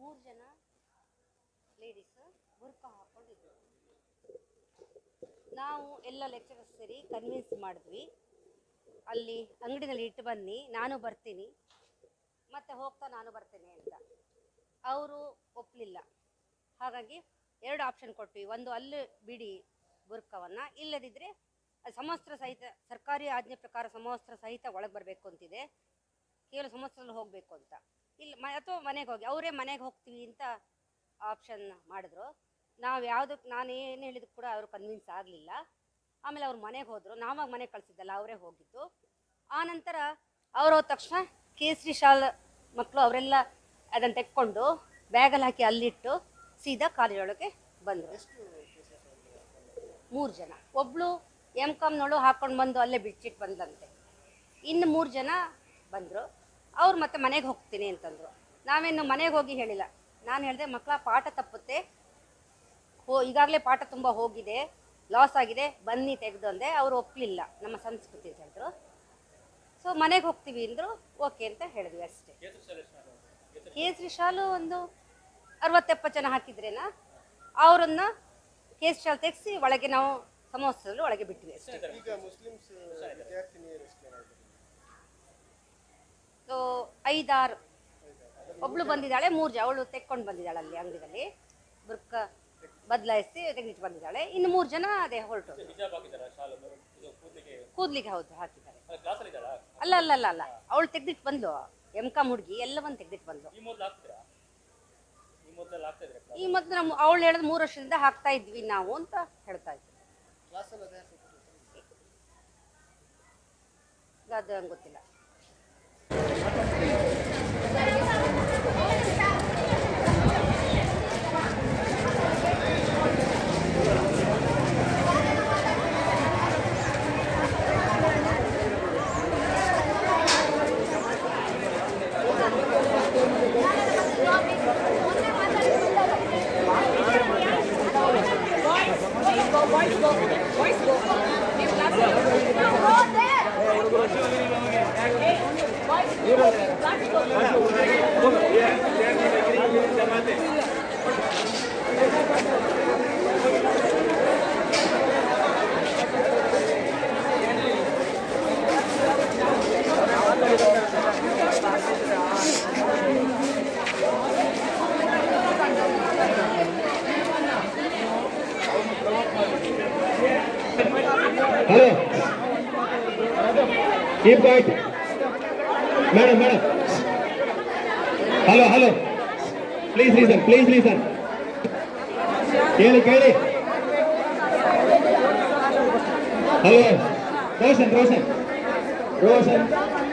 ಮೂರು ಜನ ಲೇಡೀಸ್ ಬುರ್ಕ ಹಾಕೊಂಡಿದ್ರು ನಾವು ಎಲ್ಲ ಲೆಕ್ಚರರ್ಸ್ ಸೇರಿ ಕನ್ವಿನ್ಸ್ ಮಾಡಿದ್ವಿ ಅಲ್ಲಿ ಅಂಗಡಿನಲ್ಲಿ ಇಟ್ಟು ಬನ್ನಿ ನಾನು ಬರ್ತೀನಿ ಮತ್ತೆ ಹೋಗ್ತಾ ನಾನು ಬರ್ತೇನೆ ಅಂತ ಅವರು ಒಪ್ಪಲಿಲ್ಲ ಹಾಗಾಗಿ ಎರಡು ಆಪ್ಷನ್ ಕೊಟ್ವಿ ಒಂದು ಅಲ್ಲಿ ಬಿಡಿ ಬುರ್ಕವನ್ನು ಇಲ್ಲದಿದ್ದರೆ ಅದು ಸಮವಸ್ತ್ರ ಸಹಿತ ಸರ್ಕಾರಿ ಆಜ್ಞೆ ಪ್ರಕಾರ ಸಮವಸ್ತ್ರ ಸಹಿತ ಒಳಗೆ ಬರಬೇಕು ಅಂತಿದೆ ಕೇವಲ ಸಮವಸ್ತ್ರದಲ್ಲಿ ಹೋಗಬೇಕು ಅಂತ ಇಲ್ಲ ಮ ಅಥವಾ ಮನೆಗೆ ಹೋಗಿ ಅವರೇ ಮನೆಗೆ ಹೋಗ್ತೀವಿ ಅಂತ ಆಪ್ಷನ್ ಮಾಡಿದ್ರು ನಾವು ಯಾವುದಕ್ಕೆ ನಾನು ಏನು ಹೇಳಿದ್ರು ಕೂಡ ಅವರು ಕನ್ವಿನ್ಸ್ ಆಗಲಿಲ್ಲ ಆಮೇಲೆ ಅವ್ರು ಮನೆಗೆ ಹೋದರು ನಾವಾಗ ಮನೆಗೆ ಕಳಿಸಿದ್ದಲ್ಲ ಅವರೇ ಹೋಗಿದ್ದು ಆ ನಂತರ ಅವ್ರು ಹೋದ ತಕ್ಷಣ ಕೇಸರಿ ಶಾಲ್ ಮಕ್ಕಳು ಅವರೆಲ್ಲ ಅದನ್ನು ತೆಕ್ಕೊಂಡು ಬ್ಯಾಗಲ್ಲಿ ಹಾಕಿ ಅಲ್ಲಿಟ್ಟು ಸೀದಾ ಕಾಲೇಜೊಳಗೆ ಬಂದರು ಮೂರು ಜನ ಒಬ್ಬಳು ಎಮ್ ಕಾಮ್ನವಳು ಹಾಕ್ಕೊಂಡು ಬಂದು ಅಲ್ಲೇ ಬಿಚ್ಚಿಟ್ಟು ಬಂದಂತೆ ಇನ್ನು ಮೂರು ಜನ ಬಂದರು ಅವ್ರು ಮತ್ತೆ ಮನೆಗೆ ಹೋಗ್ತೀನಿ ಅಂತಂದರು ನಾವೇನು ಮನೆಗೆ ಹೋಗಿ ಹೇಳಿಲ್ಲ ನಾನು ಹೇಳಿದೆ ಮಕ್ಕಳ ಪಾಠ ತಪ್ಪುತ್ತೆ ಹೋ ಈಗಾಗಲೇ ಪಾಠ ತುಂಬ ಹೋಗಿದೆ ಲಾಸ್ ಆಗಿದೆ ಬನ್ನಿ ತೆಗೆದು ಅಂದೆ ಅವರು ಒಪ್ಪಲಿಲ್ಲ ನಮ್ಮ ಸಂಸ್ಕೃತಿ ಅಂತ ಹೇಳಿದ್ರು ಸೊ ಮನೆಗೆ ಹೋಗ್ತೀವಿ ಅಂದರು ಓಕೆ ಅಂತ ಹೇಳಿದ್ವಿ ಅಷ್ಟೇ ಕೇಸರಿ ಶಾಲು ಒಂದು ಅರವತ್ತೆಪ್ಪತ್ತು ಜನ ಹಾಕಿದ್ರೇನ ಅವರನ್ನ ಕೇಸರಿ ಶಾಲು ತೆಗೆಸಿ ಒಳಗೆ ನಾವು ಸಮೋಸದಲ್ಲಿ ಒಳಗೆ ಬಿಟ್ವಿ ಅಷ್ಟೇ ಈಗ ಮುಸ್ಲಿಮ್ಸ್ ವಿದ್ಯಾರ್ಥಿನಿಯರು ಎಷ್ಟು ಜನ ಇದ್ದಾರೆ? ಸೊ ಐದಾರು ಒಬ್ಳು ಬಂದಿದ್ದಾಳೆ ಮೂರು ಜನ ಅವಳು ತೆಕ್ಕೊಂಡು ಬಂದಿದ್ದಾಳೆ ಅಲ್ಲಿ ಅಂಗಡಿಯಲ್ಲಿ ಬುರ್ಕ ಬದಲಾಯಿಸಿ ತೆಗೆದಿಟ್ಟು ಬಂದಿದ್ದಾಳೆ ಇನ್ನು ಮೂರು ಜನ ಅದೇ ಹೊರಟು ಹಿಜಾಬ್ ಹಾಕಿದಾರ ಶಾಲು ಇದು ಕೂದಲಿಗೆ ಕೂದ್ಲಿಗೆ ಹೌದು ಹಾಕಿದ್ದಾರೆ ಕ್ಲಾಸಲ್ಲಿ ಇದ್ದಾರಾ ಅಲ್ಲ ಅಲ್ಲ ಅಲ್ಲ ಅಲ್ಲ ಅವಳು ತೆಗೆದಿಟ್ಟು ಬಂದ್ಲು ಎಮ್ ಕಾಮ್ ಹುಡುಗಿ ಎಲ್ಲವನ್ನು ತೆಗೆದಿಟ್ಟು ಬಂದ್ಲು ಈ ಮೊದಲು ಹಾಕ್ತೀರಾ ಈ ಮೊದಲು ಹಾಕ್ತಾ ಇದ್ರೆ ಈ ಮೊದಲು ನಮ್ಮ ಅವಳು ಹೇಳಿದ್ ಮೂರು ವರ್ಷದಿಂದ ಹಾಕ್ತಾ ಇದ್ವಿ ನಾವು ಅಂತ ಹೇಳ್ತಾ ಇದ್ವಿ ಕ್ಲಾಸಲ್ಲಿ ಅದೇ ಹಾಕ್ಬೇಕು. ಅದು ನಂಗೆ ಗೊತ್ತಿಲ್ಲ Hello. Keep quiet. Madam, madam. Hello, hello. Please listen, please listen. ಕೇಳಿ ಕೇಳಿ ಹಲೋ ರೋಷನ್ ರೋಷನ್ ರೋಷನ್